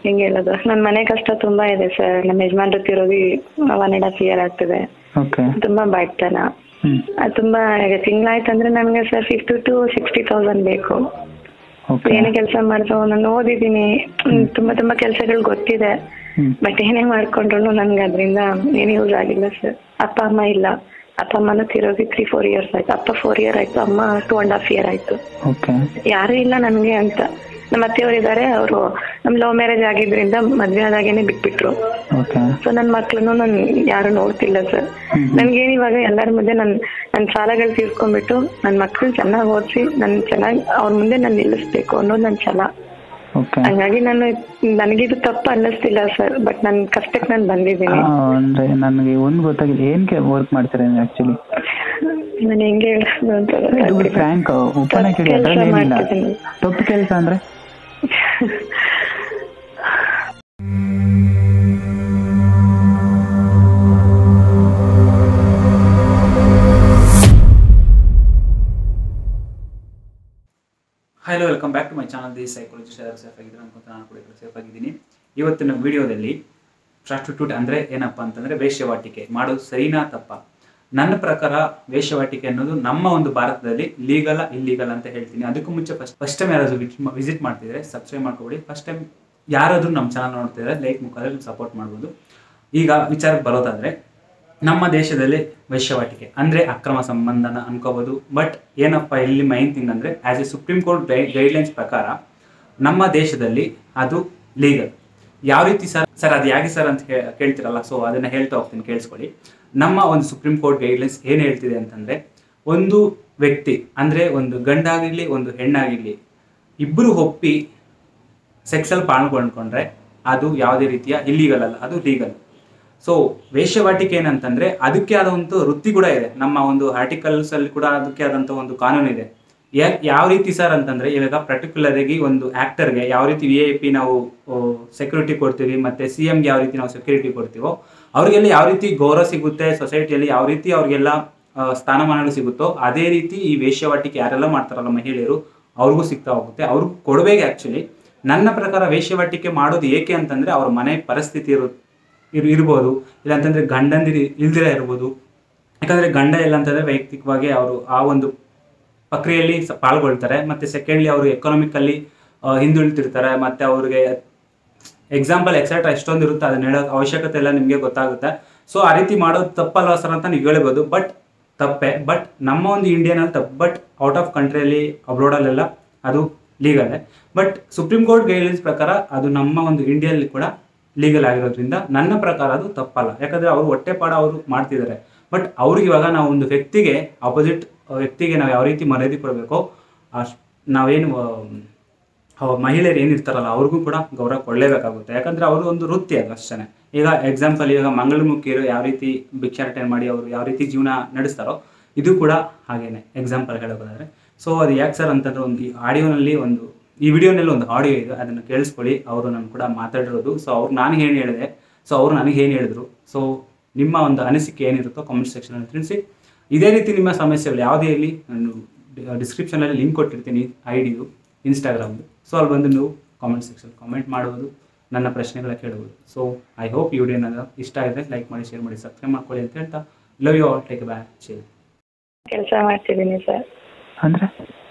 ಹೆಂಗ್ ಹೇಳೋದು ನನ್ನ ಮನೆ ಕಷ್ಟ ತುಂಬಾ ಇದೆ ಸರ್ ನಮ್ಮ ಯಜಮಾನ್ರು ತಿರೋಗಿ ಒನ್ ಅಂಡ್ ಹಾಫ್ ಇಯರ್ ಆಗ್ತದೆ ಓಕೆ ತುಂಬಾ ಬಡತನ ಹ್ಞೂ ಅದು ತುಂಬಾ ಈಗ ತಿಂಗಳಾಯ್ತಂದ್ರೆ ನಮ್ಗೆ sir fifty to sixty thousand ಬೇಕು ಓಕೆ ಏನೇ ಕೆಲಸ ಮಾಡಿದ್ರು ನಾನು ಓದಿದ್ದೀನಿ ಹ್ಮ್, ತುಂಬಾ ತುಂಬಾ ಕೆಲಸಗಳು ಗೊತ್ತಿದೆ ಹ್ಞೂ ಬಟ್ ಏನೇ ಮಾಡ್ಕೊಂಡ್ರು ನನ್ಗೆ ಅದರಿಂದ ಏನು ಯೂಸ್ ಆಗಿಲ್ಲ ಸರ್ ಅಪ್ಪ ಅಮ್ಮ ಇಲ್ಲ ಅಪ್ಪ ಅಮ್ಮನ ತಿರೋಗಿ ತ್ರೀ ಫೋರ್ ಇಯರ್ಸ್ ಆಯ್ತು ಅಪ್ಪ ಫೋರ್ ಇಯರ್ ಆಯ್ತು ಅಮ್ಮ ಟೂ ಅಂಡ್ ಹಾಫ್ ಇಯರ್ ಆಯ್ತು ಓಕೆ ಯಾರು ಇಲ್ಲ ನನ್ಗೆ ಅಂತ ನಮ್ಮ ಅತ್ತೆಯವರು ಇದ್ದಾರೆ ಅವರು ನಮ್ ಲವ್ ಮ್ಯಾರೇಜ್ ಆಗಿದ್ರಿಂದ ಮದ್ವೆ ಆದಾಗೇನೆ ಬಿಟ್ಬಿಟ್ರು ಓಕೆ ಸೊ ನನ್ನ ಮಕ್ಳನ್ನು ನಾನು ಯಾರು ನೋಡ್ತಿಲ್ಲ ಸರ್ ಹ್ಮ್. ನನ್ಗೇನ್ ಇವಾಗ ಎಲ್ಲರ ಮುಂದೆ ನನ್ ನನ್ನ ಸಾಲಗಳು ತೀರ್ಸ್ಕೊಂಡ್ಬಿಟ್ಟು ನನ್ನ ಮಕ್ಳು ಚೆನ್ನಾಗಿ ಓದಿಸಿ ನನ್ ಚೆನ್ನಾಗಿ ಅವ್ರ ಮುಂದೆ ನಾನು ನಿಲ್ಲಿಸ್ಬೇಕು ಅನ್ನೋದು ನನ್ನ ಛಲ ಓಕೆ ಹಂಗಾಗಿ ನಾನು ನನಗಿದು ತಪ್ಪು ಅನ್ನಿಸ್ತಿಲ್ಲ ಸರ್ ಬಟ್ ನನ್ ಕಷ್ಟಕ್ಕೆ ನಾನು ಬಂದಿದ್ದೀನಿ ಅಂದರೆ ನನಗೆ ಒಂದು ಗೊತ್ತಾಗಿಲ್ಲ ಏನಕ್ಕೆ ವರ್ಕ್ ಮಾಡ್ತೀರಾ ನೀವು ಆ್ಯಕ್ಚುಲಿ ನಾನು ಹೆಂಗೆ ಹೇಳೋದು ಅಂತ ಇದು ಗೊತ್ತಾಗ್ತಿಲ್ಲ. ಫ್ರ್ಯಾಂಕ್ ಓಪನ್ ಆಗಿ ಹೇಳಿ ಕೆಲ್ಸ ಅದ್ರಲ್ಲಿ ಏನಿಲ್ಲ ಮಾಡ್ತಿದ್ದೀನಿ. ತಪ್ಪು ಕೆಲಸ ಅಂದರೆ hello welcome back to my channel the psychologist ಯಾರು ಸೇಫ್ ಆಗಿದ್ದೀನಿ ಅನ್ಕೊಂತ ನಾನು ಕೂಡ ಸೇಫ್ ಆಗಿದ್ದೀನಿ ಇವತ್ತಿನ ವಿಡಿಯೋದಲ್ಲಿ ಪ್ರಾಸ್ಟಿಟ್ಯೂಟ್ ಅಂದರೆ ಏನಪ್ಪ ಅಂತಂದರೆ ವೇಶ್ಯವಾಟಿಕೆ ಮಾಡೋದು ಸರಿನಾ ತಪ್ಪ ನನ್ನ ಪ್ರಕಾರ ವೇಶ್ಯವಾಟಿಕೆ ಅನ್ನೋದು ನಮ್ಮ ಒಂದು ಭಾರತದಲ್ಲಿ ಲೀಗಲ ಇಲ್ಲೀಗಲ್ ಅಂತ ಹೇಳ್ತೀನಿ ಅದಕ್ಕೂ ಮುಂಚೆ ಫಸ್ಟ್ ಫಸ್ಟ್ ಟೈಮ್ ಯಾರಾದರೂ ವಿಸಿಟ್ ಮಾಡ್ತಿದ್ರೆ ಸಬ್ಸ್ಕ್ರೈಬ್ ಮಾಡ್ಕೊಬಿಡಿ ಫಸ್ಟ್ ಟೈಮ್ ಯಾರಾದರೂ ನಮ್ಮ ಚಾನಲ್ ನೋಡ್ತಿದ್ರೆ ಲೈಕ್ ಮುಖಾಂತರ ಸಪೋರ್ಟ್ ಮಾಡ್ಬೋದು ಈಗ ವಿಚಾರಕ್ಕೆ ಬರೋದಾದ್ರೆ ನಮ್ಮ ದೇಶದಲ್ಲಿ ವೈಶ್ಯವಾಟಿಕೆ ಅಂದ್ರೆ ಅಕ್ರಮ ಸಂಬಂಧನ ಅನ್ಕೋಬಹುದು ಬಟ್ ಏನಪ್ಪ ಇಲ್ಲಿ ಮೈನ್ ಥಿಂಗ್ ಅಂದ್ರೆ as a supreme court guidelines ಪ್ರಕಾರ ನಮ್ಮ ದೇಶದಲ್ಲಿ ಅದು ಲೀಗಲ್ ಯಾವ ರೀತಿ ಸರ್ ಸರ್ ಅದು ಯಾಕೆ ಸರ್ ಅಂತ ಹೇ- ಕೇಳ್ತಿರಲ್ಲ ಸೊ ಅದನ್ನ ಹೇಳ್ತಾ ಹೋಗ್ತೀನಿ ಕೇಳಿಸ್ಕೊಳ್ಳಿ ನಮ್ಮ ಒಂದು ಸುಪ್ರೀಂ ಕೋರ್ಟ್ ಗೈಡ್ಲೈನ್ಸ್ ಏನು ಹೇಳ್ತಿದೆ ಅಂತಂದ್ರೆ ಒಂದು ವ್ಯಕ್ತಿ ಅಂದ್ರೆ ಒಂದು ಗಂಡಾಗಿರ್ಲಿ ಒಂದು ಹೆಣ್ಣಾಗಿರ್ಲಿ ಇಬ್ಬರು ಒಪ್ಪಿ ಸೆಕ್ಸಲ್ಲಿ ಪಾಲ್ಗೊಂಡ್ಕೊಂಡ್ರೆ ಅದು ಯಾವುದೇ ರೀತಿಯ ಇಲ್ಲೀಗಲ್ ಅಲ್ಲ ಅದು ಲೀಗಲ್ ಸೊ ವೇಶ್ಯವಾಟಿಕೆ ಏನಂತಂದ್ರೆ ಅದಕ್ಕೆ ಆದ ಒಂದು ವೃತ್ತಿ ಕೂಡ ಇದೆ ನಮ್ಮ ಒಂದು ಆರ್ಟಿಕಲ್ಸ್ ಅಲ್ಲಿ ಕೂಡ ಅದಕ್ಕೆ ಆದಂತ ಒಂದು ಕಾನೂನು ಇದೆ ಯಾ- ಯಾವ ರೀತಿ ಸರ್ ಅಂತಂದ್ರೆ ಇವಾಗ ಪರ್ಟಿಕ್ಯುಲರ್ ಆಗಿ ಒಂದು ಆಕ್ಟರ್ಗೆ ಯಾವ ರೀತಿ ವಿ ಐ ಪಿ ನಾವು ಸೆಕ್ಯೂರಿಟಿ ಕೊಡ್ತೀವಿ ಮತ್ತೆ ಸಿ ಎಂಗೆ ಯಾವ ರೀತಿ ನಾವು ಸೆಕ್ಯೂರಿಟಿ ಕೊಡ್ತೀವೋ ಅವ್ರಿಗೆಲ್ಲ ಯಾವ ರೀತಿ ಗೌರವ ಸಿಗುತ್ತೆ ಸೊಸೈಟಿಯಲ್ಲಿ ಯಾವ ರೀತಿ ಅವ್ರಿಗೆಲ್ಲ ಆ, ಸ್ಥಾನಮಾನಗಳು ಸಿಗುತ್ತೋ ಅದೇ ರೀತಿ ಈ ವೇಶ್ಯವಾಟಿಕೆ ಯಾರೆಲ್ಲ ಮಾಡ್ತಾರಲ್ಲ ಮಹಿಳೆಯರು ಅವ್ರಿಗೂ ಸಿಗ್ತಾ ಹೋಗುತ್ತೆ ಅವ್ರಿಗೂ ಕೊಡಬೇಕು ಆ್ಯಕ್ಚುಲಿ ನನ್ನ ಪ್ರಕಾರ ವೇಶ್ಯವಾಟಿಕೆ ಮಾಡೋದು ಏಕೆ ಅಂತಂದ್ರೆ ಅವ್ರ ಮನೆ ಪರಿಸ್ಥಿತಿ ಇರು ಇರ್- ಇರ್ಬೋದು ಇಲ್ಲಾಂತಂದ್ರೆ ಗಂಡಂದಿರು ಇಲ್ದಿರ ಇರ್ಬೋದು ಯಾಕಂದ್ರೆ ಗಂಡ ಇಲ್ಲ ಅಂತಂದ್ರೆ ವೈಯಕ್ತಿಕವಾಗಿ ಅವರು ಆ ಒಂದು ಪ್ರಕ್ರಿಯೆಯಲ್ಲಿ ಸ- ಪಾಲ್ಗೊಳ್ತಾರೆ ಮತ್ತೆ ಸೆಕೆಂಡ್ಲಿ ಅವರು ಎಕನಾಮಿಕಲ್ಲಿ ಹಿಂದುಳಿತಿರ್ತಾರೆ ಮತ್ತೆ ಅವ್ರಿಗೆ ಎಕ್ಸಾಂಪಲ್ ಎಕ್ಸೆಟ್ರಾ ಎಷ್ಟೊಂದು ಇರುತ್ತೆ ಅದನ್ನ ಹೇಳೋ ಅವಶ್ಯಕತೆ ಎಲ್ಲ ನಿಮಗೆ ಗೊತ್ತಾಗುತ್ತೆ ಸೊ ಆ ರೀತಿ ಮಾಡೋದು ತಪ್ಪಲ್ವಾ ಸರ್ ಅಂತ ನೀವು ಹೇಳ್ಬೋದು ಬಟ್ ತಪ್ಪೆ ಬಟ್ ನಮ್ಮ ಒಂದು ಇಂಡಿಯನಲ್ಲಿ ತಪ್ಪು ಬಟ್ ಔಟ್ ಆಫ್ ಕಂಟ್ರಿಯಲ್ಲಿ ಅಬ್ರೋಡಲ್ಲೆಲ್ಲ ಅದು ಲೀಗಲ್ಲೇ ಬಟ್ ಸುಪ್ರೀಂ ಕೋರ್ಟ್ ಗೈಡ್ಲೈನ್ಸ್ ಪ್ರಕಾರ ಅದು ನಮ್ಮ ಒಂದು ಇಂಡಿಯಲ್ಲಿ ಕೂಡ ಲೀಗಲ್ ಆಗಿರೋದ್ರಿಂದ ನನ್ನ ಪ್ರಕಾರ ಅದು ತಪ್ಪಲ್ಲ ಯಾಕಂದ್ರೆ ಅವರು ಹೊಟ್ಟೆಪಾಡ ಅವರು ಮಾಡ್ತಿದ್ದಾರೆ ಬಟ್ ಅವ್ರಿಗೆ ಇವಾಗ ನಾವು ಒಂದು ವ್ಯಕ್ತಿಗೆ ಅಪೋಸಿಟ್ ವ್ಯಕ್ತಿಗೆ ನಾವು ಯಾವ ರೀತಿ ಮರ್ಯಾದೆ ಕೊಡಬೇಕೋ ಅಷ್ಟು ನಾವೇನು ಆ, ಮಹಿಳೆಯರು ಏನಿರ್ತಾರಲ್ಲ ಅವ್ರಿಗೂ ಕೂಡ ಗೌರವ ಕೊಡಲೇಬೇಕಾಗುತ್ತೆ ಯಾಕಂದ್ರೆ ಅವರು ಒಂದು ವೃತ್ತಿ ಅದು ಅಷ್ಟೇ ಈಗ ಎಕ್ಸಾಂಪಲ್ ಈಗ ಮಂಗಳಮುಖಿಯರು ಯಾವ ರೀತಿ ಭಿಕ್ಷಾಟನೆ ಮಾಡಿ ಅವರು ಯಾವ ರೀತಿ ಜೀವನ ನಡೆಸ್ತಾರೋ ಇದು ಕೂಡ ಹಾಗೇನೆ ಎಕ್ಸಾಂಪಲ್ ಹೇಳೋದಾದ್ರೆ ಸೊ ಅದು ಯಾಕೆ ಸರ್ ಅಂತಂದ್ರೆ ಒಂದು ಈ ಆಡಿಯೋನಲ್ಲಿ ಒಂದು ಈ ವಿಡಿಯೋನಲ್ಲಿ ಒಂದು ಆಡಿಯೋ ಇದೆ ಅದನ್ನು ಕೇಳಿಸ್ಕೊಳ್ಳಿ ಅವರು ನಾನು ಕೂಡ ಮಾತಾಡಿರೋದು ಸೊ ಅವ್ರು ನಾನು ಏನು ಹೇಳಿದೆ ಸೊ ಅವ್ರು ನನಗೆ ಏನು ಹೇಳಿದ್ರು ಸೊ ನಿಮ್ಮ ಒಂದು ಅನಿಸಿಕೆ ಏನಿರುತ್ತೋ ಕಾಮೆಂಟ್ ಸೆಕ್ಷನಲ್ಲಿ ತಿಳಿಸಿ ಇದೇ ರೀತಿ ನಿಮ್ಮ ಸಮಸ್ಯೆಗಳು ಯಾವುದೇ ಇರಲಿ ನಾನು ಡಿಸ್ಕ್ರಿಪ್ಷನಲ್ಲಿ ಲಿಂಕ್ ಕೊಟ್ಟಿರ್ತೀನಿ ಐ ಡಿದು ಇನ್ಸ್ಟಾಗ್ರಾಮ್ದು ಸೊ ಅಲ್ಲಿ ಬಂದು ನೀವು ಕಾಮೆಂಟ್ ಸೆಕ್ಷನ್ ಕಾಮೆಂಟ್ ಮಾಡುವುದು ನನ್ನ ಪ್ರಶ್ನೆಗಳ ಕೇಳುವುದು ಸೊ ಐ ಹೋಪ್ ಈ ವಿಡಿಯೋ ಏನಾದ್ರು ಇಷ್ಟ ಆಗಿದೆ ಲೈಕ್ ಮಾಡಿ ಶೇರ್ ಮಾಡಿ ಸಬ್ಸ್ಕ್ರೈಬ್ ಮಾಡ್ಕೊಳ್ಳಿ ಅಂತ ಹೇಳ್ತಾ love you all take back chair ಕೆಲಸ ಮಾಡ್ತಿದ್ದೀನಿ ಸರ್ ಅಂದರೆ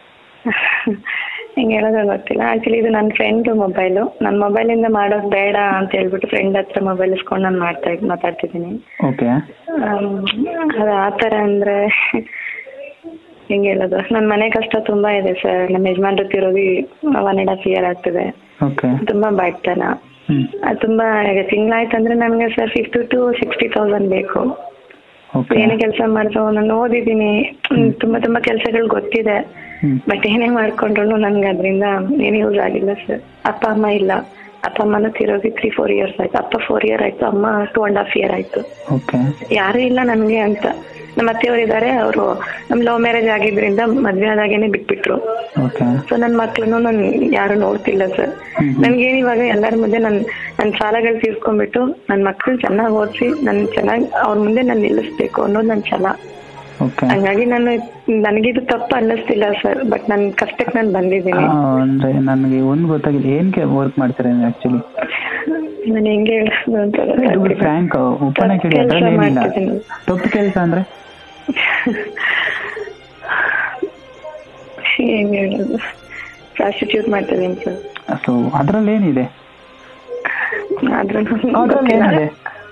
ಹೆಂಗ್ ಹೇಳೋದು ಗೊತ್ತಿಲ್ಲ ಆಕ್ಚುಲಿ ಇದು ನನ್ನ ಫ್ರೆಂಡ್ ಮೊಬೈಲು ನನ್ನ ಮೊಬೈಲಿಂದ ಮಾಡೋದು ಬೇಡ ಅಂತ ಹೇಳ್ಬಿಟ್ಟು ಫ್ರೆಂಡ್ ಹತ್ರ ಮೊಬೈಲ್ ಇಸ್ಕೊಂಡು ನಾನು ಮಾಡ್ತಾ ಇದ್- ಮಾತಾಡ್ತಿದ್ದೀನಿ ಓಕೆ ಆಮ್, ಅದು ಆ ಥರ ಅಂದರೆ ಹೆಂಗೆ ಹೇಳೋದು ನನ್ನ ಮನೆ ಕಷ್ಟ ತುಂಬಾ ಇದೆ ಸರ್ ನಮ್ಮ ಯಜಮಾನ್ರು ತಿರೋಗಿ ಒನ್ ಅಂಡ್ ಹಾಫ್ ಇಯರ್ ಆಗ್ತದೆ ಓಕೆ ತುಂಬಾ ಬಡತನ ಹ್ಞೂ ಅದು ತುಂಬಾ ಈಗ ತಿಂಗಳಾಯ್ತಂದ್ರೆ ನಮಗೆ sir fifty to sixty thousand ಬೇಕು ಓಕೆ ಏನೇ ಕೆಲಸ ಮಾಡಿದ್ರು ನಾನು ಓದಿದ್ದೀನಿ ಹ್ಮ್, ತುಂಬಾ ತುಂಬಾ ಕೆಲಸಗಳು ಗೊತ್ತಿದೆ ಹ್ಞೂ ಬಟ್ ಏನೇ ಮಾಡ್ಕೊಂಡ್ರು ನನ್ಗೆ ಅದರಿಂದ ಏನು ಯೂಸ್ ಆಗಿಲ್ಲ ಸರ್ ಅಪ್ಪ ಅಮ್ಮ ಇಲ್ಲ ಅಪ್ಪ ಅಮ್ಮನ ತಿರೋಗಿ ತ್ರೀ ಫೋರ್ ಇಯರ್ಸ್ ಆಯ್ತು ಅಪ್ಪ ಫೋರ್ ಇಯರ್ ಆಯ್ತು ಅಮ್ಮ ಟೂ ಅಂಡ್ ಹಾಫ್ ಇಯರ್ ಆಯ್ತು ಓಕೆ ಯಾರು ಇಲ್ಲ ನನ್ಗೆ ಅಂತ ನಮ್ಮ ಅತ್ತೆಯವರು ಇದ್ದಾರೆ ಅವರು ನಮ್ ಲವ್ ಮ್ಯಾರೇಜ್ ಆಗಿದ್ರಿಂದ ಮದ್ವೆ ಆದಾಗೇನೆ ಬಿಟ್ಬಿಟ್ರು ಓಕೆ ಸೊ ನನ್ನ ಮಕ್ಳನ್ನು ನಾನು ಯಾರು ನೋಡ್ತಿಲ್ಲ ಸರ್ ಹ್ಮ್. ನನ್ಗೇನ್ ಇವಾಗ ಎಲ್ಲರ ಮುಂದೆ ನನ್ ನನ್ನ ಸಾಲಗಳು ತೀರ್ಸ್ಕೊಂಡ್ಬಿಟ್ಟು ನನ್ನ ಮಕ್ಳನ್ನ ಚೆನ್ನಾಗಿ ಓದಿಸಿ ನನ್ ಚೆನ್ನಾಗಿ ಅವ್ರ ಮುಂದೆ ನಾನು ನಿಲ್ಲಿಸ್ಬೇಕು ಅನ್ನೋದು ನನ್ನ ಛಲ ಓಕೆ ಹಂಗಾಗಿ ನಾನು ನನಗಿದು ತಪ್ಪು ಅನ್ನಿಸ್ತಿಲ್ಲ ಸರ್ ಬಟ್ ನನ್ ಕಷ್ಟಕ್ಕೆ ನಾನು ಬಂದಿದ್ದೀನಿ ಅಂದರೆ ನನಗೆ ಒಂದು ಗೊತ್ತಾಗಿಲ್ಲ ಏನಕ್ಕೆ ವರ್ಕ್ ಮಾಡ್ತೀರಾ ನೀವು ಆ್ಯಕ್ಚುಲಿ ನಾನು ಹೆಂಗೆ ಹೇಳೋದು ಅಂತ ಗೊತ್ತಾಗ್ತಿಲ್ಲ. ಫ್ರ್ಯಾಂಕ್ ಓಪನ್ ಆಗಿ ಹೇಳಿ ಕೆಲ್ಸ ಅದ್ರಲ್ಲಿ ಏನಿಲ್ಲ ಮಾಡ್ತಿದ್ದೀನಿ. ತಪ್ಪು ಕೆಲಸ ಅಂದ್ರೆ ಹೆಂಗೆ ಹೇಳೋದು ಪ್ರಾಸ್ಟಿಟ್ಯೂಟ್ ಮಾಡ್ತಿದ್ದೀನಿ ಸರ್ ಸೊ ಅದ್ರಲ್ಲಿ ಏನಿದೆ ಆದ್ರೂ ಅದ್ರಲ್ಲಿ ಏನಿದೆ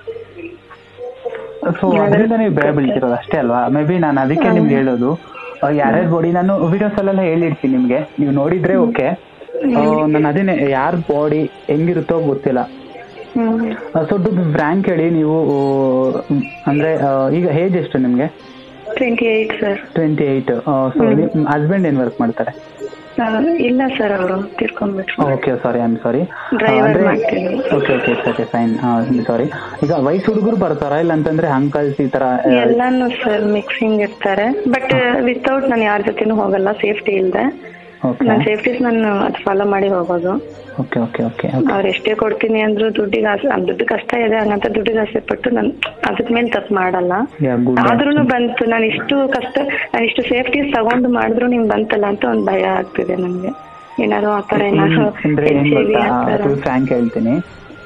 ಸೊ ಅದರಿಂದ ನೀವು ಬೆಳೆ ಬೀಳ್ತಿರೋದು ಅಷ್ಟೇ ಅಲ್ವಾ ಮೇ ಬಿ ನಾನು ಅದಕ್ಕೆ ನಿಮ್ಗೆ ಹೇಳೋದು ಆ, ಯಾರ್ಯಾರ ಬಾಡಿ ನಾನು ವಿಡಿಯೋಸ್ ಅಲ್ಲೆಲ್ಲ ಹೇಳಿರ್ತೀನಿ ನಿಮ್ಗೆ ನೀವು ನೋಡಿದ್ರೆ ಓಕೆ ನಾನು ಅದೇನೆ ಯಾರ ಬಾಡಿ ಹೆಂಗಿರುತ್ತೋ ಗೊತ್ತಿಲ್ಲ ಹ್ಮ್ ಸೊ ಟು ಫ್ರ್ಯಾಂಕ್ ಹೇಳಿ ನೀವು ಆ, ಅಂದ್ರೆ ಆ, ಈಗ ಏಜ್ ಎಷ್ಟು ನಿಮ್ಗೆ twenty eight sir twenty eight so husband ಏನ್ ವರ್ಕ್ ಮಾಡ್ತಾರೆ ಇಲ್ಲ ಸರ್ ಅವರು ತೀರ್ಕೊಂಡ್ಬಿಟ್ರು okay sorry I am sorry Driver ಅಂದ್ರೆ ಮಾಡ್ತೀನಿ. Okay okay okay fine sorry ಈಗ ವಯಸ್ಸು ಹುಡುಗರು ಬರ್ತಾರ ಇಲ್ಲ ಅಂತಂದ್ರೆ ಅಂಕಲ್ಸ್ ಈ ತರ ಆ, ಎಲ್ಲಾನು ಸರ್ ಮಿಕ್ಸಿಂಗ್ ಇರ್ತಾರೆ ಬಟ್ ವಿತೌಟ್ ನಾನು ಯಾರ ಜೊತೆನೂ ಹೋಗಲ್ಲ ಸೇಫ್ಟಿ ಇಲ್ದೆ ಓಕೆ ನನ್ನ ಸೇಫ್ಟೀಸ್ ನಾನು ಅದು ಫಾಲೋ ಮಾಡಿ ಹೋಗೋದು ಓಕೆ ಓಕೆ ಓಕೆ ಅವ್ರು ಎಷ್ಟೇ ಕೊಡ್ತೀನಿ ಅಂದ್ರು ದುಡ್ಡಿಗೆ ಆಸೆ ಆ ದುಡ್ಡು ಕಷ್ಟ ಇದೆ ಹಂಗಂತ ದುಡ್ಡಿಗೆ ಆಸೆ ಪಟ್ಟು ನಾನು ಅದಕ್ ಮೇಲೆ ತಪ್ಪು ಮಾಡಲ್ಲ ಯಾ ಗುಡ್ ಆದ್ರೂ ಬಂತು ನಾನು ಇಷ್ಟು ಕಷ್ಟ ನಾನು ಇಷ್ಟು ಸೇಫ್ಟೀಸ್ ತಗೊಂಡು ಮಾಡಿದ್ರು ನಿಮ್ಗೆ ಬಂತಲ್ಲ ಅಂತ ಒಂದು ಭಯ ಆಗ್ತಿದೆ ನನ್ಗೆ ಏನಾದ್ರು ಆ ಥರ ಏನಾದ್ರು ಅಂದ್ರೆ ಏನ್ ಹೆಚ್ಚಿಗೆ ಗೊತ್ತಾ ಆ ಥರ. ಅದು ಫ್ರ್ಯಾಂಕ್ ಹೇಳ್ತೀನಿ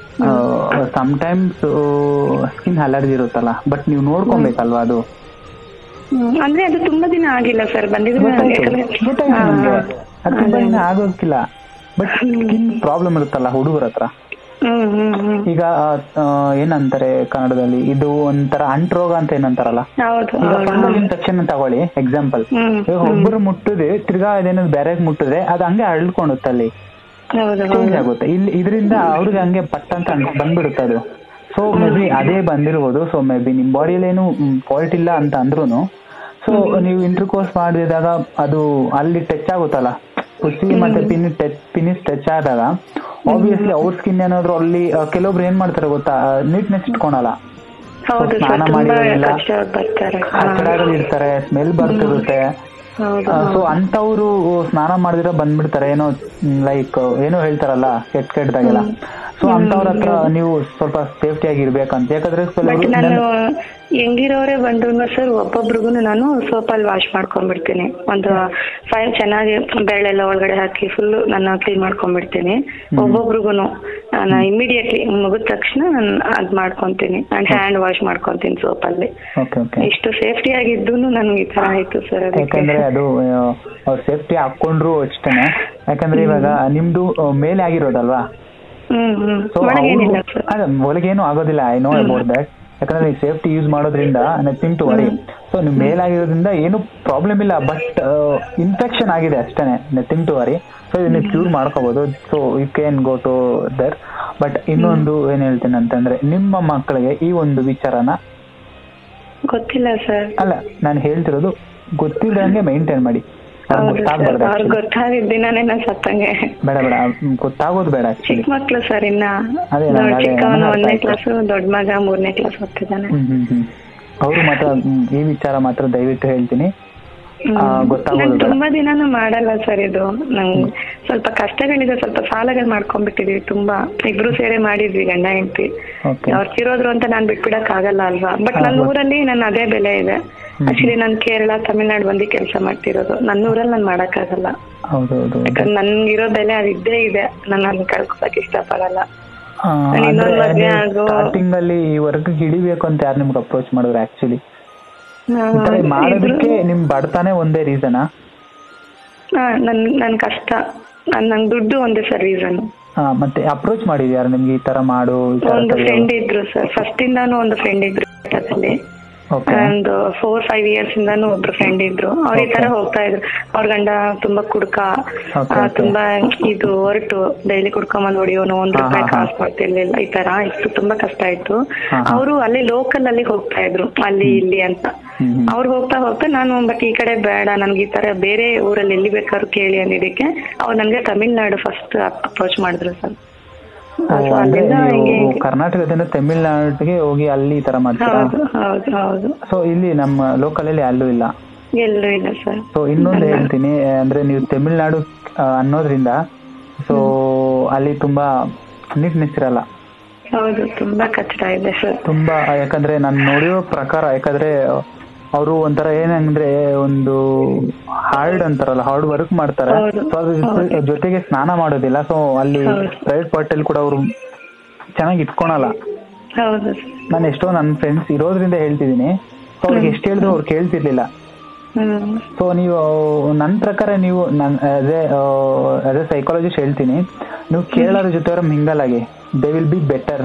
ಟೈಮ್ಸ್ ಸ್ಕಿನ್ ಅಲರ್ಜಿ ಇರುತ್ತಲ್ಲ ಬಟ್ ನೀವು ನೋಡ್ಕೊಬೇಕಲ್ವಾ ಅದು ಹ್ಮ್. ಅಂದ್ರೆ ಅದು ತುಂಬಾ ದಿನ ಆಗಿಲ್ಲ ಸರ್ ಬಂದಿದ್ರೆ ಗೊತ್ತಾಯ್ತು ಯಾಕಂದ್ರೆ- ಗೊತ್ತಾಯ್ತು ಹಾ, ನಮ್ಗೆ ಹಾ. ಅದು ತುಂಬಾ ದಿನ ಆಗೋಕ್ಕಿಲ್ಲ ಬಟ್ ಸ್ಕಿನ್ ಪ್ರಾಬ್ಲಮ್ ಇರುತ್ತಲ್ಲ ಹುಡುಗರ ಹತ್ರ ಹ್ಮ್ ಹ್ಮ್ ಹ್ಮ್ ಈಗ ಆ, ಏನಂತಾರೆ ಕನ್ನಡದಲ್ಲಿ ಇದು ಒಂಥರ ಅಂಟ್ರೋಗ ಅಂತ ಏನಂತಾರಲ್ಲ ಹೌದು ಈಗ ಹೌದು ಫಂಗಲ್ ಇನ್ಫೆಕ್ಷನ್ ತಗೊಳ್ಳಿ ಎಕ್ಸಾಂಪಲ್ ಹ್ಮ್ ಈಗ ಒಬ್ಬರು ಮುಟ್ಟಿದ್ರೆ ತಿರ್ಗಾ ಅದೇನಾದ್ರು ಬೇರೆ ಮುಟ್ಟಿದ್ರೆ ಅದು ಹಂಗೆ ಹರಳ್ಕೊಳುತ್ತೆ ಅಲ್ಲಿ ಹೌದು ಚೇಂಜ್ ಆಗುತ್ತೆ ಇಲ್ಲಿ ಇದರಿಂದ ಅವ್ರಿಗೆ ಹಂಗೆ ಪಟ್ ಅಂತ ಅಂಟ್ ಬಂದ್ಬಿಡುತ್ತೆ ಅದು ಸೊ ಮೇ ಬಿ ಅದೇ ಬಂದಿರ್ಬೋದು ಸೊ ಮೇ ಬಿ ನಿಮ್ ಬಾಡಿಯಲ್ಲಿ ಏನು ಫಾಲ್ಟ್ ಇಲ್ಲ ಅಂತ ಅಂದ್ರೂನು ಸೊ ನೀವು ಇಂಟರ್ಕೋರ್ಸ್ ಮಾಡಿದಾಗ ಅದು ಅಲ್ಲಿ ಟಚ್ ಆಗುತ್ತಲ್ಲ ಕುಸಿ ಮತ್ತೆ ಪಿನ್ ಟಚ್ ಪಿನಿಸ್ ಟಚ್ ಆದಾಗ ಆಬ್ವಿಯಸ್ಲಿ ಅವ್ರ ಸ್ಕಿನ್ ಏನಾದ್ರು ಅಲ್ಲಿ ಆ, ಕೆಲವೊಬ್ರು ಏನ್ ಮಾಡ್ತಾರೆ ಗೊತ್ತಾ ನೀಟ್ನೆಸ್ ಇಟ್ಕೊಳಲ್ಲ ಹೌದು ಸ್ನಾನ ಸರ್ ತುಂಬಾ ಮಾಡಿರೋದಿಲ್ಲ. ಕಷ್ಟ ಬರ್ತಾರೆ ಹಾ, ಕಟ್ಟಡಗಳು ಇರ್ತಾರೆ ಸ್ಮೆಲ್ ಬರ್ತಿರುತ್ತೆ ಹೌದು ಸೊ ಅಂತವ್ರು ಸ್ನಾನ ಮಾಡಿದ್ರೆ ಬಂದ್ಬಿಡ್ತಾರೆ ಏನೋ ಲೈಕ್ ಏನೋ ಹೇಳ್ತಾರಲ್ಲ ಕೆಟ್ಟ ಕೆಟ್ಟದಾಗೆಲ್ಲ ಸೊ ಅಂತವ್ರ ಹತ್ರ ನೀವು ಸ್ವಲ್ಪ ಸೇಫ್ಟಿ ಆಗಿ ಇರ್ಬೇಕಂತ ಯಾಕಂದ್ರೆ ಬಟ್ ಕೆಲವರು ನಾನು ಹೆಂಗಿರೋರೇ ಬಂದ್ರು ಸರ್ ಒಬ್ಬೊಬ್ರಿಗೂ ನಾನು ಸೋಪಲ್ಲಿ ವಾಶ್ ಮಾಡ್ಕೊಂಡ್ಬಿಡ್ತೀನಿ ಒಂದು ಫೈವ್ ಚೆನ್ನಾಗಿ ಬೆಳೆಲ್ಲ ಒಳಗಡೆ ಹಾಕಿ ಫುಲ್ ನಾನು ಕ್ಲೀನ್ ಮಾಡ್ಕೊಂಡ್ಬಿಡ್ತೀನಿ ಒಬ್ಬೊಬ್ರಿಗೂ ನಾನು ಇಮಿಡಿಯೇಟ್ಲಿ ಮುಗಿದ ತಕ್ಷಣ ನಾನು ಅದ್ ಮಾಡ್ಕೊಂತೀನಿ ನಾನು ಹ್ಯಾಂಡ್ ವಾಶ್ ಮಾಡ್ಕೊಂತೀನಿ ಸೋಪಲ್ಲಿ ಓಕೆ ಓಕೆ ಇಷ್ಟು ಸೇಫ್ಟಿ ಆಗಿದ್ದು ನನ್ಗೆ ಈ ತರ ಆಯ್ತು ಸರ್ ಅದಕ್ಕೆ ಯಾಕಂದ್ರೆ ಅದು ಅವ್ರ ಸೇಫ್ಟಿ ಹಾಕೊಂಡ್ರು ಅಷ್ಟೇನೆ ಯಾಕಂದ್ರೆ ಇವಾಗ ನಿಮ್ದು ಆ, ಮೇಲೆ ಆಗಿರೋದಲ್ವಾ ಹ್ಮ್ ಹ್ಮ್ ಸೊ ಒಳಗೇನಿಲ್ಲ ಸರ್ ಅದ ಒಳಗೇನು ಆಗೋದಿಲ್ಲ ಐ ನೋ ಅಬೌಟ್ ದಟ್ ಯಾಕಂದ್ರೆ ನೀವು ಸೇಫ್ಟಿ ಯೂಸ್ ಮಾಡೋದ್ರಿಂದ ನಥಿಂಗ್ ಟು ವರಿ ಸೊ ನೀವು ಮೇಲಾಗಿರೋದ್ರಿಂದ ಏನು ಪ್ರಾಬ್ಲಮ್ ಇಲ್ಲ ಬಟ್ ಇನ್ಫೆಕ್ಷನ್ ಆಗಿದೆ ಅಷ್ಟೇನೆ ನಥಿಂಗ್ ಟು ವರಿ ಸೊ ಇದನ್ನ ಕ್ಯೂರ್ ಮಾಡ್ಕೋಬಹುದು so you can go to there but ಇನ್ನೊಂದು ಏನ್ ಹೇಳ್ತೀನಿ ಅಂತಂದ್ರೆ ನಿಮ್ಮ ಮಕ್ಕಳಿಗೆ ಈ ಒಂದು ವಿಚಾರನ ಗೊತ್ತಿಲ್ಲ ಸರ್ ಅಲ್ಲ ನಾನು ಹೇಳ್ತಿರೋದು ಗೊತ್ತಿಲ್ಲದಂಗೆ ಮೈಂಟೈನ್ ಮಾಡಿ ಅವ್ರಿಗೆ ಹೌದು ಸರ್ ಗೊತ್ತಾಗ್ಬಾರ್ದು ಅವ್ರಿಗೆ actually. ಗೊತ್ತಾಗಿದ್ದ ದಿನಾನೇ ನಾನು ಸತ್ತಂಗೆ ಬೇಡ ಬೇಡ ಹ್ಮ್, ಗೊತ್ತಾಗೋದು ಬೇಡ ಆಕ್ಚುಲಿ ಚಿಕ್ಕ ಮಕ್ಳು ಸರ್ ಇನ್ನ ಅದೇ ನೋಡಿ, ನಾನು ಅದೇ ಚಿಕ್ಕವನು ನನಗೆ ಅರ್ಥ ಒಂದನೇ ಆಯ್ತು. ಕ್ಲಾಸ್ ದೊಡ್ಡ ಮಗ ಮೂರನೇ ಕ್ಲಾಸ್ ಓದ್ತಿದ್ದಾನೆ ಹ್ಮ್ ಹ್ಮ್ ಹ್ಮ್ ಅವ್ರು ಮಾತ್ರ ಹ್ಮ್, ಈ ವಿಚಾರ ಮಾತ್ರ ದಯವಿಟ್ಟು ಹೇಳ್ತೀನಿ ಆ, ಗೊತ್ತಾಗೋದು ನಾನು ಬೇಡ ತುಂಬಾ ದಿನಾನು ಮಾಡಲ್ಲ ಸರ್ ಇದು ನಂಗೆ ಸ್ವಲ್ಪ ಕಷ್ಟಗಳಿದೆ ಸ್ವಲ್ಪ ಸಾಲಗಳು ಮಾಡ್ಕೊಂಡ್ಬಿಟ್ಟಿದೀವಿ ತುಂಬಾ ಇಬ್ರು ಸೇರಿ ಮಾಡಿದ್ವಿ ಗಂಡ ಹೆಂಡತಿ ಓಕೆ ಅವ್ರು ತಿರೋದ್ರು ಅಂತ ನಾನ್ ಬಿಟ್ಬಿಡಕ್ ಆಗಲ್ಲ ಅಲ್ವಾ ಬಟ್ ಹಾ, ನನ್ನ ಗೊತ್ತು. ಊರಲ್ಲಿ ನನ್ನ ಅದೇ ಬೆಲೆ ಇದೆ ಆಕ್ಚುಲಿ ನಾನು ಕೇರಳ ತಮಿಳ್ನಾಡು ಬಂದು ಕೆಲಸ ಮಾಡ್ತಿರೋದು ನನ್ನ ಊರಲ್ಲಿ ನಾನು ಮಾಡಕ್ಕಾಗಲ್ಲ ಹೌದೌದು ಯಾಕಂದ್ರೆ ನನ್ಗಿರೋ ಬೆಲೆ ಅದು ಇದ್ದೇ ಇದೆ ನಾನು ಅದನ್ನ ಕಳ್ಕೊಳಕ್ ಇಷ್ಟಪಡಲ್ಲ ಆ, ನಾನು ಇನ್ನೊಂದ್ ಅಂದ್ರೆ ಮದ್ವೆ ಆಗೋ- ಸ್ಟಾರ್ಟಿಂಗ್ ಅಲ್ಲಿ ಈ ವರ್ಕ್ ಹಿಡಿಬೇಕು ಅಂತ ಯಾರು ನಿಮ್ಗೆ ಅಪ್ರೋಚ್ ಮಾಡಿದ್ರು ಆಕ್ಚುಲಿ ಹಾ, ಈ ತರ ಇದ್ರು- ಮಾಡೋದಕ್ಕೆ ನಿಮ್ ಬಡತಾನೆ ಒಂದೇ ರೀಸನಾ ಹಾ ನನ್ ನನ್ ಕಷ್ಟ ನನ್ ನಂಗ್ ದುಡ್ಡು ಒಂದೇ ಸರ್ ರೀಸನ್ ಮತ್ತೆ ಅಪ್ರೋಚ್ ಮಾಡಿದ್ಯಾರು ನಿಮ್ಗೆ ಈ ತರ ಮಾಡು ಈ ತರ ಒಂದು ಫ್ರೆಂಡ್ ಇದ್ರು ಸರ್ ಫಸ್ಟ್ ಇಂದಾನು ಒಂದು ಫ್ರೆಂಡ್ ಇದ್ರು ಬೆಟ್ಟದಲ್ಲಿ ಓಕೆ ಒಂದು ಫೋರ್ ಫೈವ್ ಇಯರ್ಸ್ ಇಂದಾನು ಒಬ್ರು ಫ್ರೆಂಡ್ ಇದ್ರು ಅವ್ರ ಈ ತರ ಹೋಗ್ತಾ ಇದ್ರು ಅವ್ರ ಗಂಡ ತುಂಬಾ ಕುಡ್ಕ Okay, ಆ, okay. ತುಂಬಾ ಇದು ಹೊರಟು ಡೈಲಿ ಕುಡ್ಕೊಂಬಂದ್ ಹೊಡಿಯೋನು ಒಂದ್ ಹಾ, ರೂಪಾಯಿ ಹಾ, ಹಾ. ಕಾಸು ಕೊಡ್ತಿರ್ಲಿಲ್ಲ ಈ ತರ ಇತ್ತು ತುಂಬಾ ಕಷ್ಟ ಇತ್ತು ಹಾ, ಹಾ. ಅವರು ಅಲ್ಲಿ ಲೋಕಲ್ ಅಲ್ಲಿ ಹೋಗ್ತಾ ಇದ್ರು ಅಲ್ಲಿ ಇಲ್ಲಿ ಅಂತ ಹ್ಮ್ ಹ್ಮ್ ಅವ್ರು ಹೋಗ್ತಾ ಹೋಗ್ತಾ ನಾನು ಬಟ್ ಈ ಕಡೆ ಬೇಡ ನನ್ಗೆ ಈ ತರ ಬೇರೆ ಊರಲ್ಲಿ ಎಲ್ಲಿ ಬೇಕಾದ್ರೂ ಕೇಳಿ ಅಂದಿದ್ದಕ್ಕೆ ಅವ್ರು ನನ್ಗೆ ತಮಿಳ್ನಾಡು ಫಸ್ಟ್ ಅಪ್ರೋಚ್ ಮಾಡಿದ್ರು ಸರ್ ಓ, ಅಂದ್ರೆ ನೀವು ಕರ್ನಾಟಕದಿಂದ ತಮಿಳ್ನಾಡಿಗೆ ಹೋಗಿ ಅಲ್ಲಿ ಈ ತರ ಮಾಡ್ತೀರಾ ಹೌದು ಹೌದು ಹೌದು ಸೊ ಇಲ್ಲಿ ನಮ್ಮ ಲೋಕಲ್ ಅಲ್ಲಿ ಅಲ್ಲೂ ಇಲ್ಲ ಎಲ್ಲೂ ಇಲ್ಲ ಸರ್ ಸೊ ಇನ್ನೊಂದು ಹೇಳ್ತೀನಿ ಅಂದ್ರೆ ನೀವು ತಮಿಳ್ನಾಡು ಆ, ಅನ್ನೋದ್ರಿಂದ ಸೊ ಅಲ್ಲಿ ತುಂಬಾ ನೀಟ್ನೆಸ್ ಇರಲ್ಲ ಹೌದು ತುಂಬಾ ಕಷ್ಟ ಇದೆ ಸರ್ ತುಂಬಾ ಯಾಕಂದ್ರೆ ನಾನು ನೋಡಿರೋ ಪ್ರಕಾರ ಯಾಕಂದ್ರೆ ಅವರು ಒಂಥರ ಏನಂದ್ರೆ ಒಂದು ಹಾರ್ಡ್ ಅಂತಾರಲ್ಲ ಹಾರ್ಡ್ ವರ್ಕ್ ಮಾಡ್ತಾರೆ ಹೌದು, ಸೊ ಅದ್ರ ಜೊತೆ- ಜೊತೆಗೆ ಸ್ನಾನ ಮಾಡೋದಿಲ್ಲ ಸೊ ಅಲ್ಲಿ ಹೌದು. ಪ್ರೈವೇಟ್ ಪಾರ್ಟ್ ಅಲ್ಲಿ ಕೂಡ ಅವರು ಚೆನ್ನಾಗಿ ಇಟ್ಕೊಳಲ್ಲ ಹೌದು ಸರ್ ನಾನು ಎಷ್ಟೋ ನನ್ನ ಫ್ರೆಂಡ್ಸ್ ಇರೋದ್ರಿಂದ ಹೇಳ್ತಿದ್ದೀನಿ ಸೊ ಅವ್ರಿಗೆ ಎಷ್ಟು ಹೇಳಿದ್ರು ಅವ್ರು ಕೇಳ್ತಿರ್ಲಿಲ್ಲ ಹ್ಮ್ ಸೊ ನೀವು ನನ್ನ ಪ್ರಕಾರ ನೀವು ನನ್ as a as a psychologist ಹೇಳ್ತೀನಿ ನೀವು ಕೇರಳದ ಜೊತೆ ಅವ್ರ ಮಿಂಗಲ್ ಆಗಿ they will be better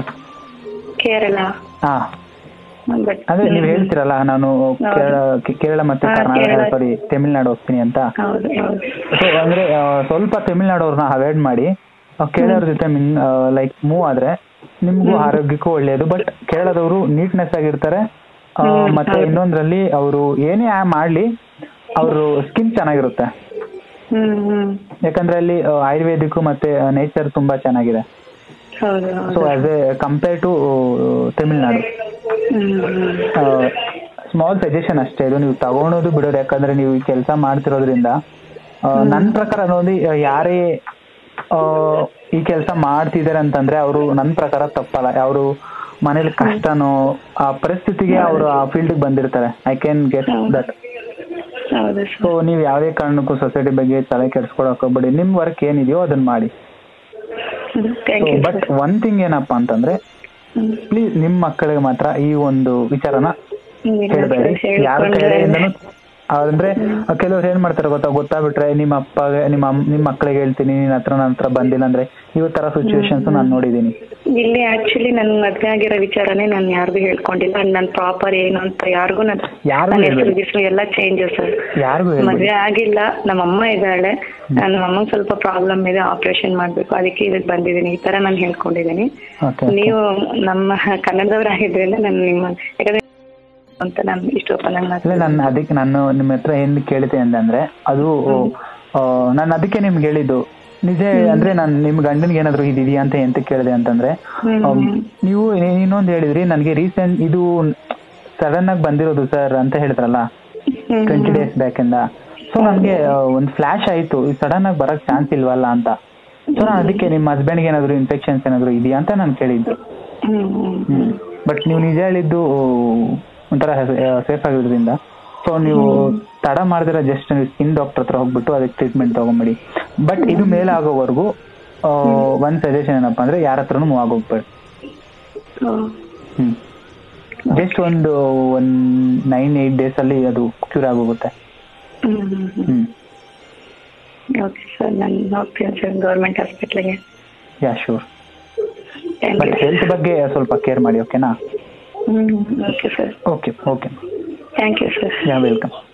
Kerala ಹಾ ಬಟ್ ಅಂದ್ರೆ ನೀವು ಹೇಳ್ತೀರಲ್ಲ ನಾನು ಕೇರಳ ಕೇರಳ ಮತ್ತೆ ಹಾ, ಕರ್ನಾಟಕ ಕೇರಳ. ಸಾರಿ ತಮಿಳ್ನಾಡು ಹೋಗ್ತೀನಿ ಅಂತ ಹೌದು ಹೌದು ಸೊ ಅಂದ್ರೆ ಆ, ಸ್ವಲ್ಪ ತಮಿಳ್ನಾಡವ್ರನ್ನ ಅವಾಯ್ಡ್ ಮಾಡಿ ಆ, ಕೇರಳವ್ರ ಜೊತೆ ಮಿಂಗ್ ಲೈಕ್ ಮೂವ್ ಆದ್ರೆ ನಿಮ್ಗೂ ಆರೋಗ್ಯಕ್ಕೂ ಒಳ್ಳೆಯದು ಬಟ್ ಕೇರಳದವರು ನೀಟ್ನೆಸ್ ಆಗಿರ್ತಾರೆ ಆ, ಮತ್ತೆ ಇನ್ನೊಂದ್ರಲ್ಲಿ ಅವರು ಏನೇ ಆ ಮಾಡ್ಲಿ ಅವರು ಸ್ಕಿನ್ ಚೆನ್ನಾಗಿರುತ್ತೆ ಹ್ಮ್ ಹ್ಮ್ ಯಾಕಂದ್ರೆ ಅಲ್ಲಿ ಆ, ಆಯುರ್ವೇದಿಕ್ ಮತ್ತೆ ನೇಚರ್ ತುಂಬಾ ಚೆನ್ನಾಗಿದೆ ಹೌದು ಸೊ ಹೌದು as a compare to Tamil Nadu hmm hmm small suggestion ಅಷ್ಟೇ ಇದು ನೀವು ತಗೊಳೋದು ಬಿಡೋದು ಯಾಕಂದ್ರೆ ನೀವು ಈ ಕೆಲಸ ಮಾಡ್ತಿರೋದ್ರಿಂದ ಆ, ನನ್ ಪ್ರಕಾರ ನೋಡಿ ಆ, ಯಾರೇ ಆ, ಈ ಕೆಲಸ ಮಾಡ್ತಿದ್ದಾರೆ ಅಂತಂದ್ರೆ ಅವರು ನನ್ ಪ್ರಕಾರ ತಪ್ಪಲ್ಲ ಅವರು ಮನೇಲಿ ಕಷ್ಟನೋ ಆ ಪರಿಸ್ಥಿತಿಗೆ ಅವರು ಆ ಫೀಲ್ಡ್ ಬಂದಿರ್ತಾರೆ ಐ ಕ್ಯಾನ್ ಗೆಟ್ ದಟ್ ಹೌದು ಸೊ ನೀವು ಯಾವುದೇ ಕಾರಣಕ್ಕೂ ಸೊಸೈಟಿ ಬಗ್ಗೆ ತಲೆ ಕೆಡ್ಸ್ಕೊಳಕ್ ಹೋಗ್ಬೇಡಿ ನಿಮ್ ವರ್ಕ್ ಏನಿದೆಯೋ ಅದನ್ನ ಮಾಡಿ sir thank you but one thing ಏನಪ್ಪಾ ಅಂತಂದ್ರೆ ಪ್ಲೀಸ್ ನಿಮ್ ಮಕ್ಕಳಿಗೆ ಮಾತ್ರ ಈ ಒಂದು ವಿಚಾರನ ಹೇಳ್ಬೇಡಿ ಯಾರ ಕಡೆಯಿಂದನೂ ಅಂದ್ರೆ ಕೆಲವ್ರು ಏನ್ ಮಾಡ್ತಾರೆ ಗೊತ್ತಾ ಗೊತ್ತಾಗ್ಬಿಟ್ರೆ ನಿಮ್ಮ ಅಪ್ಪಗೆ ನಿಮ್ಮ ಅಮ್- ನಿಮ್ಮ ಮಕ್ಕಳಿಗೆ ಹೇಳ್ತೀನಿ ನಿನ್ನ ಹತ್ರ ನನ್ನ ಹತ್ರ ಬಂದಿಲ್ಲ ಅಂದ್ರೆ ಇವ್ ತರ ಸಿಚುವೇಶನ್ಸ್ ನಾನು ನೋಡಿದೀನಿ ಇಲ್ಲಿ ಆಕ್ಚುಲಿ ನನ್ ಮದ್ವೆ ಆಗಿರೋ ವಿಚಾರನೇ ನಾನು ಯಾರಿಗೂ ಹೇಳ್ಕೊಂಡಿಲ್ಲ ನನ್ ಪ್ರಾಪರ್ ಏನು ಅಂತ ಯಾರಿಗೂ ನನ್ ಯಾರಿಗೂ ನನ್ನ ಹೆಸರು ಹೇಳ್ಬೇಡಿ ಗಿಸ್ರು ಎಲ್ಲ ಚೇಂಜಸ್ ಸರ್ ಯಾರಿಗೂ ಹೇಳ್ಬೇಡಿ ಮದ್ವೆ ಆಗಿಲ್ಲ ನಮ್ಮ ಅಮ್ಮ ಇದ್ದಾಳೆ ನನ್ನ ಅಮ್ಮಂಗ್ ಸ್ವಲ್ಪ ಪ್ರಾಬ್ಲಮ್ ಇದೆ ಆಪರೇಷನ್ ಮಾಡ್ಬೇಕು ಅದಕ್ಕೆ ಇದಕ್ ಬಂದಿದ್ದೀನಿ ಈ ತರ ನಾನು ಹೇಳ್ಕೊಂಡಿದ್ದೀನಿ ಓಕೆ ನೀವು ನಮ್ಮ ಕನ್ನಡದವರಾಗಿದ್ರಿಂದ ನಾನು ನಿಮ್ಮ ಯಾಕಂದ್ರೆ ಅಂತ ನಾನು ಇಷ್ಟು ಓಪನ್ ಆಗಿ ಇಲ್ಲ ಮಾತಾಡ್ತೀನಿ. ನಾನು ಅದಕ್ಕೆ ನಾನು ನಿಮ್ಮ ಹತ್ರ ಏನ್ ಕೇಳ್ತೆ ಅಂತಂದ್ರೆ ಅದು ನಾನು ಅದಕ್ಕೆ ನಿಮ್ಗೆ ಹೇಳಿದ್ದು ನಿಜ ಅಂದ್ರೆ ನಾನು ನಿಮ್ ಗಂಡನ್ಗೆ ಏನಾದ್ರು ಇದಿದೆಯಾ ಅಂತ ಎಂತ ಕೇಳಿದೆ ಅಂತಂದ್ರೆ ಹ್ಮ್. ಅಮ್, ನೀವು ಇನ್ನೊಂದು ಹೇಳಿದ್ರಿ ನನಗೆ ರೀಸೆಂಟ್ ಇದು ಸಡನ್ ಆಗಿ ಬಂದಿರೋದು ಸರ್ ಅಂತ ಹೇಳಿದ್ರಲ್ಲ ಹ್ಮ್. ಟ್ವೆಂಟಿ ಡೇಸ್ ಬ್ಯಾಕ್ ಇಂದ ಸೊ ನನ್ಗೆ ಒಂದು ಫ್ಲಾಶ್ ಆಯ್ತು ಸಡನ್ ಆಗಿ ಬರಕ್ ಚಾನ್ಸ್ ಇಲ್ವಲ್ಲ ಅಂತ ಸೊ ನಾನು ಅದಕ್ಕೆ ನಿಮ್ಮ ಹಸ್ಬೆಂಡ್ಗೆ ಏನಾದ್ರು ಇನ್ಫೆಕ್ಷನ್ಸ್ ಏನಾದ್ರು ಇದೆಯಾ ಅಂತ ನಾನು ಕೇಳಿದ್ದು ಹ್ಮ್ ಹ್ಮ್ ಬಟ್ ನೀವು ನಿಜ ಹೇಳಿದ್ದು ಒಂಥರ ಸೇಫ್ ಆಗಿರೋದ್ರಿಂದ ಸೊ ನೀವು ತಡ ಮಾಡಿದ್ರೆ ಜಸ್ಟ್ ನೀವು ಸ್ಕಿನ್ ಡಾಕ್ಟರ್ ಹತ್ರ ಹೋಗ್ಬಿಟ್ಟು ಅದಕ್ಕೆ ಟ್ರೀಟ್ಮೆಂಟ್ ತಗೊಂಬಿಡಿ ಬಟ್ ಇದು ಮೇಲೆ ಆಗೋವರೆಗೂ ಒಂದ್ ಸಜೆಷನ್ ಏನಪ್ಪಾ ಅಂದ್ರೆ ಯಾರ ಹತ್ರನೂ ಮೂವ್ ಆಗೋಗ್ಬೇಡಿ ಹ್ಮ್. ಹ್ಮ್ ಜಸ್ಟ್ ಒಂದು ಒನ್ ನೈನ್ ಏಟ್ ಡೇಸ್ ಅಲ್ಲಿ ಅದು ಕ್ಯೂರ್ ಆಗೋಗುತ್ತೆ ಹ್ಮ್ ಹ್ಮ್ ಹ್ಮ್ ಹ್ಮ್ ಓಕೆ ಸರ್ ನಾನು ಹೋಗ್ತೀನಿ ಸರ್ ಗೌರ್ಮೆಂಟ್ ಹಾಸ್ಪಿಟ್ಲಿಗೆ yeah sure thank but you health ಬಗ್ಗೆ ಸ್ವಲ್ಪ ಕೇರ್ ಮಾಡಿ ಓಕೆನಾ hmm okay sir okay okay thank you sir yeah welcome